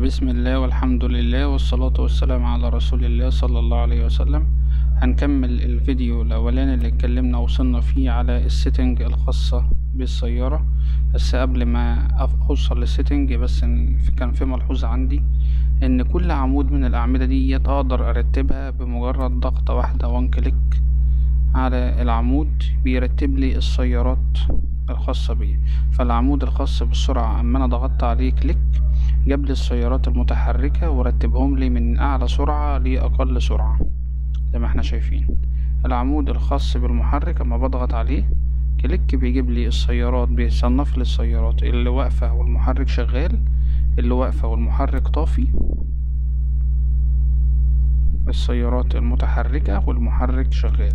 بسم الله والحمد لله والصلاة والسلام على رسول الله صلى الله عليه وسلم هنكمل الفيديو الأولاني اللي اتكلمنا وصلنا فيه على السيتنج الخاصة بالسيارة بس قبل ما أف- أوصل للسيتنج بس إن في- كان في ملحوظة عندي إن كل عمود من الأعمدة دي أقدر أرتبها بمجرد ضغطة واحدة وان كليك على العمود بيرتب لي السيارات الخاصة بيه فالعمود الخاص بالسرعة أما أنا ضغطت عليه كليك جاب لي السيارات المتحركة ورتبهم لي من أعلى سرعة لأقل سرعة زي ما احنا شايفين العمود الخاص بالمحرك أما بضغط عليه كليك بيجيب لي السيارات بيصنف لي السيارات اللي واقفة والمحرك شغال اللي واقفة والمحرك طافي السيارات المتحركة والمحرك شغال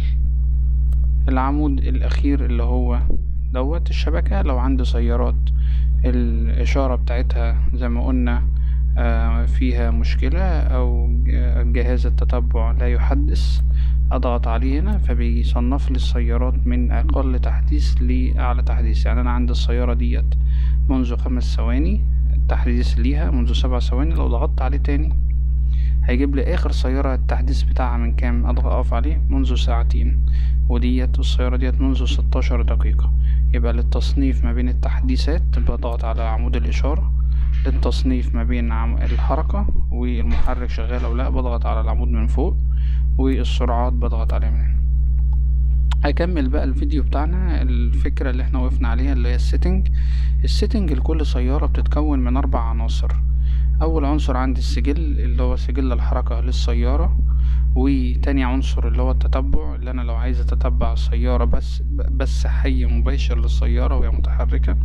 العمود الأخير اللي هو دوت الشبكة لو عندي سيارات الإشارة بتاعتها زي ما قلنا آه، فيها مشكلة أو ج- جهاز التتبع لا يحدث أضغط عليه هنا فبيصنف لي السيارات من أقل تحديث لأعلى تحديث يعني أنا عندي السيارة ديت منذ خمس ثواني التحديث ليها منذ سبع ثواني لو ضغطت عليه تاني هيجيب لي آخر سيارة التحديث بتاعها من كام أضغط أقف عليه منذ ساعتين وديت السيارة ديت منذ ستاشر دقيقة يبقى للتصنيف ما بين التحديثات بضغط على عمود الإشارة للتصنيف ما بين عم- الحركة والمحرك شغال أو لأ بضغط على العمود من فوق والسرعات بضغط عليها من هنا هكمل بقى الفيديو بتاعنا الفكرة اللي احنا وقفنا عليها اللي هي السيتنج السيتنج لكل سيارة بتتكون من أربع عناصر أول عنصر عندي السجل اللي هو سجل الحركة للسيارة وتاني عنصر اللي هو التتبع اللي أنا لو عايز أتتبع السيارة بس بس حي مباشر للسيارة وهي متحركة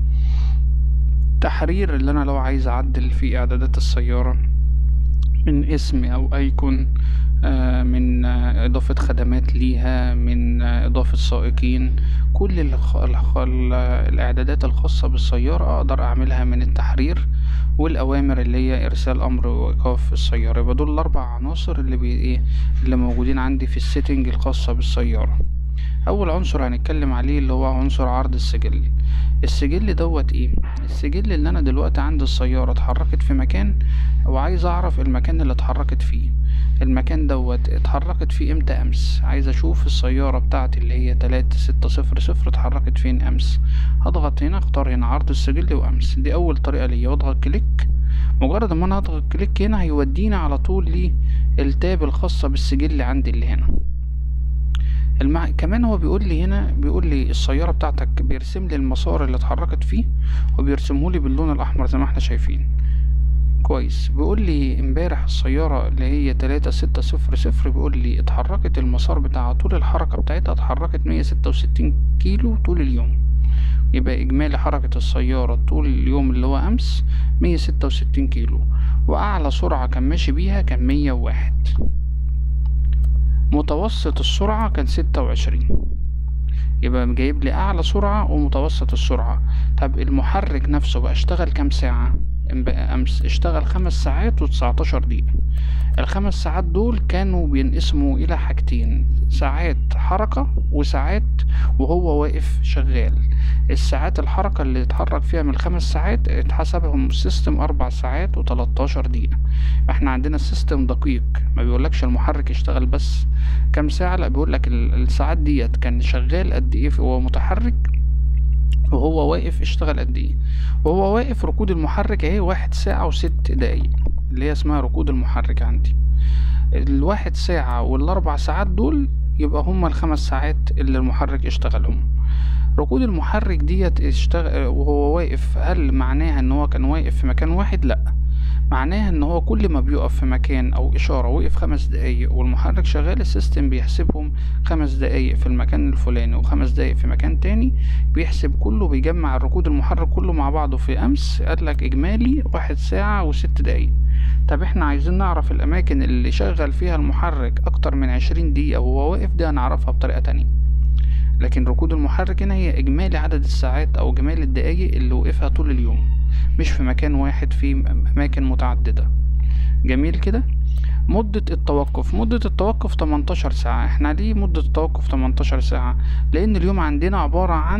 تحرير اللي أنا لو عايز أعدل في إعدادات السيارة من اسم أو أيكون آه، من آه، إضافة خدمات ليها من آه، إضافة سائقين كل الخ... الخ... ال- الإعدادات الخاصة بالسيارة أقدر أعملها من التحرير والأوامر اللي هي إرسال أمر وإيقاف السيارة يبقى دول الأربع عناصر اللي بي... إيه اللي موجودين عندي في السيتنج الخاصة بالسيارة أول عنصر هنتكلم عليه اللي هو عنصر عرض السجل السجل دوت ايه السجل اللي انا دلوقتي عندي السيارة اتحركت في مكان وعايز اعرف المكان اللي اتحركت فيه المكان دوت اتحركت فيه امتى امس عايز اشوف السيارة بتاعتي اللي هي تلاتة ستة صفر صفر اتحركت فين امس هضغط هنا اختار هنا عرض السجل وامس دي اول طريقة ليا واضغط كليك مجرد ما انا اضغط كليك هنا هيودينا على طول للتاب الخاصة بالسجل عندي اللي هنا المع... كمان هو بيقول لي هنا بيقول لي السيارة بتاعتك بيرسم لي المسار اللي اتحركت فيه وبيرسمه لي باللون الأحمر زي ما احنا شايفين كويس بيقول لي امبارح السيارة اللي هي تلاتة ستة صفر صفر بيقول لي اتحركت المسار بتاع طول الحركة بتاعتها اتحركت مية ستة وستين كيلو طول اليوم يبقى إجمالي حركة السيارة طول اليوم اللي هو أمس مية ستة وستين كيلو وأعلى سرعة كان ماشي بيها كان مية وواحد متوسط السرعة كان ستة وعشرين يبقى جايب لي أعلى سرعة ومتوسط السرعة طب المحرك نفسه بقى اشتغل كام ساعة امب- أمس اشتغل خمس ساعات وتسعتاشر دقيقة الخمس ساعات دول كانوا بينقسموا إلى حاجتين ساعات حركة وساعات وهو واقف شغال الساعات الحركة اللي اتحرك فيها من الخمس ساعات اتحسبهم السيستم أربع ساعات وتلاتاشر دقيقة احنا عندنا السيستم دقيق ما بيقولكش المحرك يشتغل بس كام ساعة لا بيقولك ال- الساعات ديت كان شغال قد ايه وهو متحرك وهو واقف اشتغل قد ايه وهو واقف ركود المحرك اهي واحد ساعة وست دقايق اللي هي اسمها ركود المحرك عندي الواحد ساعة والاربع ساعات دول يبقى هما الخمس ساعات اللي المحرك اشتغلهم ركود المحرك ديت اشتغل وهو واقف هل معناها ان هو كان واقف في مكان واحد لا معناها ان هو كل ما بيقف في مكان او اشارة وقف خمس دقايق والمحرك شغال السيستم بيحسبهم خمس دقايق في المكان الفلاني وخمس دقايق في مكان تاني بيحسب كله بيجمع الركود المحرك كله مع بعضه في امس قالك اجمالي واحد ساعة وست دقايق طب احنا عايزين نعرف الاماكن اللي شغل فيها المحرك اكتر من عشرين دقيقة وهو واقف دي هنعرفها بطريقة تانية لكن ركود المحرك هنا هي اجمالي عدد الساعات او اجمالي الدقايق اللي وقفها طول اليوم مش في مكان واحد في اماكن متعددة جميل كده مدة التوقف مدة التوقف 18 ساعة احنا ليه مدة التوقف 18 ساعة لان اليوم عندنا عبارة عن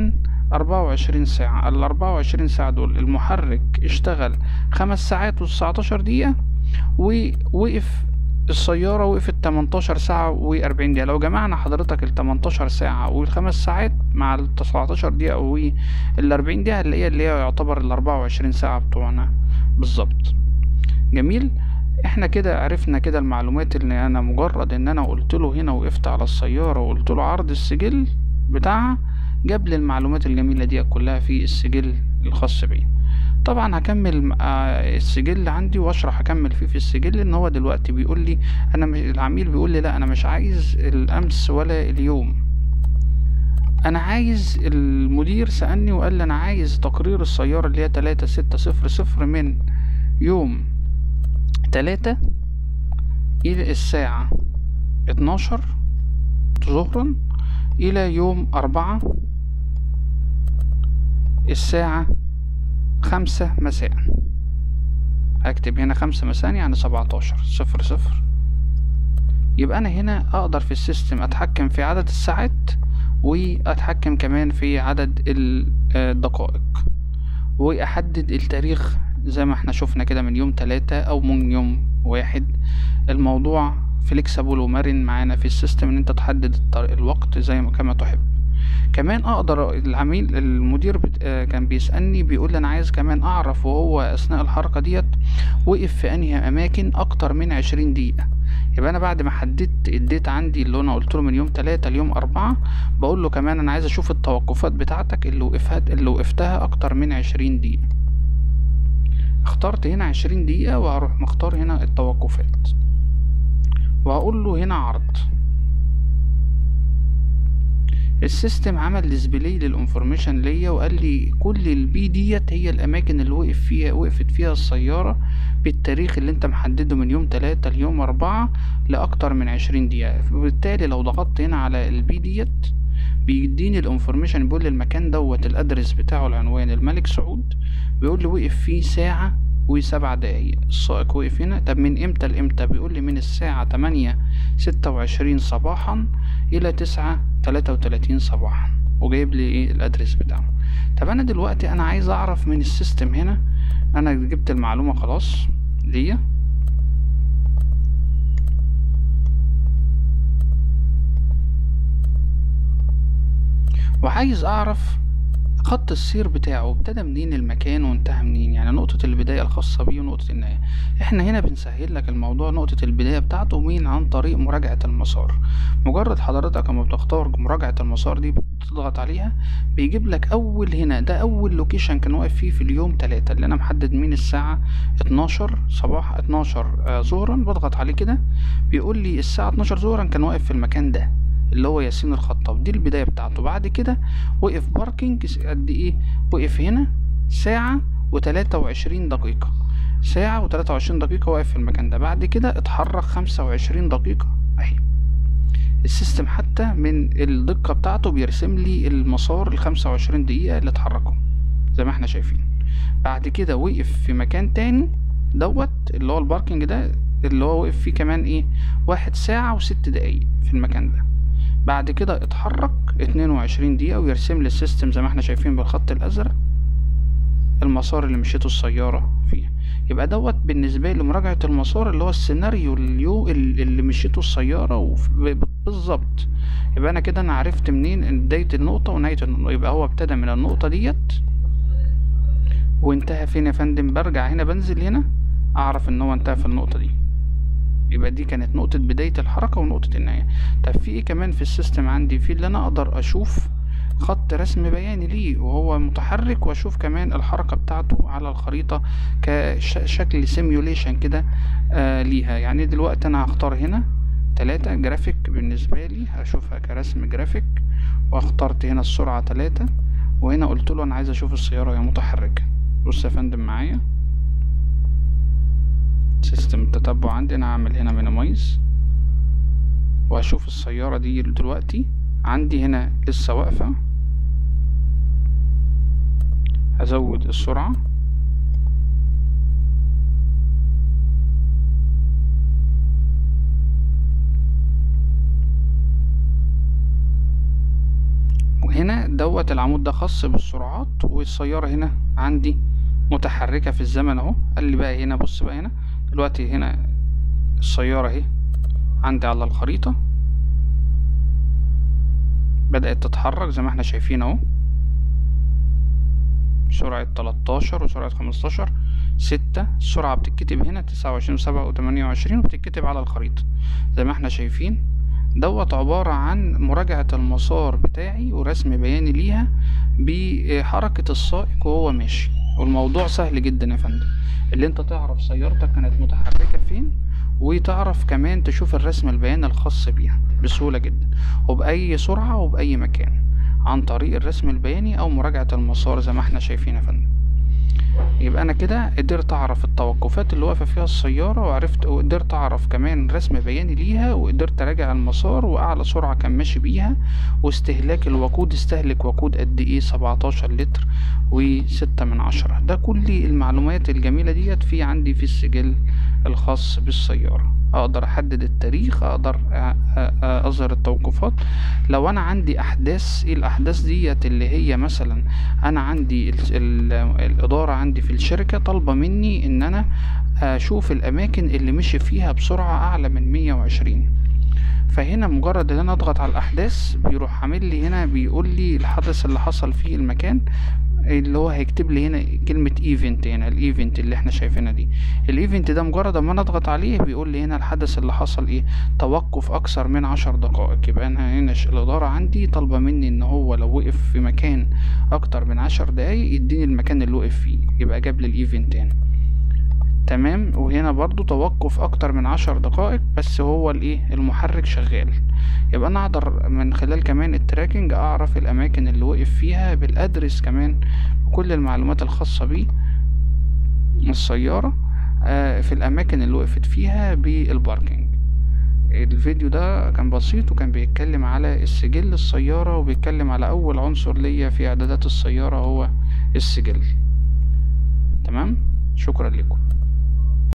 أربعة وعشرين ساعة الأربعة وعشرين ساعة دول المحرك اشتغل خمس ساعات وتسعتاشر دقيقة ووقف السيارة وقفت 18 ساعة و40 دقيقة لو جمعنا حضرتك ال 18 ساعة والخمس ساعات مع ال 19 دقيقة وال 40 دقيقة اللي هي اللي هي يعتبر ال 24 ساعة بتوعنا بالظبط جميل احنا كده عرفنا كده المعلومات اللي انا مجرد ان انا قلت له هنا وقفت على السيارة وقلت له عرض السجل بتاعها جاب لي المعلومات الجميلة دي كلها في السجل الخاص بيه طبعا هكمل السجل عندي واشرح هكمل فيه في السجل ان هو دلوقتي بيقول لي انا العميل بيقول لي لا انا مش عايز الامس ولا اليوم انا عايز المدير سألني وقال لي انا عايز تقرير السيارة اللي هي تلاتة ستة صفر صفر من يوم تلاتة الى الساعة اتناشر ظهرا الى يوم اربعة الساعة خمسة مساء هكتب هنا خمسة مساء يعني سبعتاشر صفر صفر يبقى أنا هنا أقدر في السيستم أتحكم في عدد الساعات وأتحكم كمان في عدد الدقائق وأحدد التاريخ زي ما احنا شفنا كده من يوم تلاتة أو من يوم واحد الموضوع فليكسبل ومرن معانا في السيستم ان انت تحدد الوقت زي ما كما تحب كمان اقدر العميل المدير بت... كان بيسألني بيقول لي انا عايز كمان اعرف وهو اثناء الحركة ديت وقف في انهي اماكن اكتر من عشرين دقيقة يبقى انا بعد ما حددت الديت عندي اللي انا قلت له من يوم تلاتة ليوم اربعة بقول له كمان انا عايز اشوف التوقفات بتاعتك اللي وقفت اللي وقفتها اكتر من عشرين دقيقة اخترت هنا عشرين دقيقة وهروح مختار هنا التوقفات وهقول له هنا عرض السيستم عمل ديسبلاي للانفورميشن ليا وقال لي كل البي ديت هي الاماكن اللي وقف فيها وقفت فيها السيارة بالتاريخ اللي انت محدده من يوم تلاتة ليوم اربعة لاكتر من عشرين دقيقة وبالتالي لو ضغطت هنا على البي ديت بيديني الانفورميشن بيقول لي المكان دوت الادرس بتاعه العنوان الملك سعود بيقول لي وقف فيه ساعة وسبع دقايق السائق وقف هنا طب من امتى لامتى بيقول لي من الساعة تمانية ستة وعشرين صباحا الى تسعة تلاتة وتلاتين صباحا وجايب لي ايه الادرس بتاعه طب انا دلوقتي انا عايز اعرف من السيستم هنا انا جبت المعلومة خلاص ليا وعايز اعرف خط السير بتاعه ابتدى منين المكان وانتهى منين يعني نقطة البداية الخاصة بيه ونقطة النهاية احنا هنا بنسهل لك الموضوع نقطة البداية بتاعته مين عن طريق مراجعة المسار مجرد حضرتك لما بتختار مراجعة المسار دي بتضغط عليها بيجيب لك اول هنا ده اول لوكيشن كان واقف فيه في اليوم تلاتة اللي انا محدد من الساعة اتناشر صباح اتناشر ظهرا بضغط عليه كده بيقول لي الساعة اتناشر ظهرا كان واقف في المكان ده اللي هو ياسين الخطاب دي البداية بتاعته بعد كده وقف باركينج قد ايه وقف هنا ساعة وتلاتة وعشرين دقيقة ساعة وتلاتة وعشرين دقيقة واقف في المكان ده بعد كده اتحرك خمسة وعشرين دقيقة اهي السيستم حتى من الدقة بتاعته بيرسم لي المسار الخمسة وعشرين دقيقة اللي اتحركوا زي ما احنا شايفين بعد كده وقف في مكان تاني دوت اللي هو الباركينج ده اللي هو وقف فيه كمان ايه واحد ساعة وست دقايق في المكان ده بعد كده اتحرك اتنين وعشرين دقيقة ويرسم لي السيستم زي ما احنا شايفين بالخط الازرق المسار اللي مشيته السيارة فيه يبقى دوت بالنسبة لي مراجعة المسار اللي هو السيناريو اليو اللي مشيته السيارة بالظبط يبقى انا كده انا عرفت منين بداية النقطة ونهاية النقطة يبقى هو ابتدى من النقطة ديت وانتهى فين يا فندم برجع هنا بنزل هنا اعرف ان هو انتهى في النقطة دي يبقى دي كانت نقطة بداية الحركة ونقطة النهاية طب في ايه كمان في السيستم عندي في اللي انا اقدر اشوف خط رسم بياني ليه وهو متحرك واشوف كمان الحركة بتاعته على الخريطة كشكل سيميوليشن كده آه ليها يعني دلوقتي انا هختار هنا تلاتة جرافيك بالنسبة لي هشوفها كرسم جرافيك واخترت هنا السرعة تلاتة وهنا قلت له انا عايز اشوف السيارة وهي متحركة بص يا فندم معايا سيستم التتبع عندي انا هعمل هنا مينيمايز وهشوف السيارة دي دلوقتي عندي هنا لسه واقفة هزود السرعة وهنا دوت دوت العمود ده خاص بالسرعات والسيارة هنا عندي متحركة في الزمن اهو قال لي بقى هنا بص بقى هنا دلوقتي هنا السيارة اهي عندي على الخريطة بدأت تتحرك زي ما احنا شايفين اهو سرعة تلاتاشر وسرعة خمستاشر ستة السرعة بتتكتب هنا تسعة وعشرين وسبعة وتمانية وعشرين وبتتكتب على الخريطة زي ما احنا شايفين دوت عبارة عن مراجعة المسار بتاعي ورسم بياني ليها بحركة السائق وهو ماشي والموضوع سهل جدا يا فندم اللي انت تعرف سيارتك كانت متحركة فين وتعرف كمان تشوف الرسم البياني الخاص بيها بسهولة جدا وبأي سرعة وبأي مكان عن طريق الرسم البياني أو مراجعة المسار زي ما احنا شايفين يا فندم يبقى انا كده قدرت اعرف التوقفات اللي واقفه فيها السياره وعرفت وقدرت اعرف كمان رسم بياني ليها وقدرت اراجع المسار واعلى سرعه كان ماشي بيها واستهلاك الوقود استهلك وقود قد ايه 17 لتر وستة من عشرة ده كل المعلومات الجميله ديت في عندي في السجل الخاص بالسياره اقدر احدد التاريخ اقدر أ- أ- اظهر التوقفات لو انا عندي احداث ايه الاحداث ديت اللي هي مثلا انا عندي ال ال الاداره عندي في الشركه طالبه مني ان انا اشوف الاماكن اللي مشي فيها بسرعه اعلى من 120 فهنا مجرد ان انا اضغط على الاحداث بيروح عامل لي هنا بيقول لي الحدث اللي حصل فيه المكان اللي هو هيكتب لي هنا كلمة ايفنت هنا الايفنت اللي احنا شايفينها دي الايفنت ده مجرد ما انا اضغط عليه بيقول لي هنا الحدث اللي حصل ايه توقف اكثر من عشر دقائق يبقى انا هنا ش- الادارة عندي طالبة مني ان هو لو وقف في مكان اكتر من عشر دقايق يديني المكان اللي وقف فيه يبقى جاب لي الايفنت هنا تمام وهنا برضو توقف اكتر من عشر دقائق بس هو الايه المحرك شغال يبقى انا اقدر من خلال كمان التراكنج اعرف الاماكن اللي وقف فيها بالادرس كمان وكل المعلومات الخاصة بيه السيارة آه، في الاماكن اللي وقفت فيها بالباركينج الفيديو ده كان بسيط وكان بيتكلم على السجل السيارة وبيتكلم على اول عنصر ليا في اعدادات السيارة هو السجل تمام شكرا لكم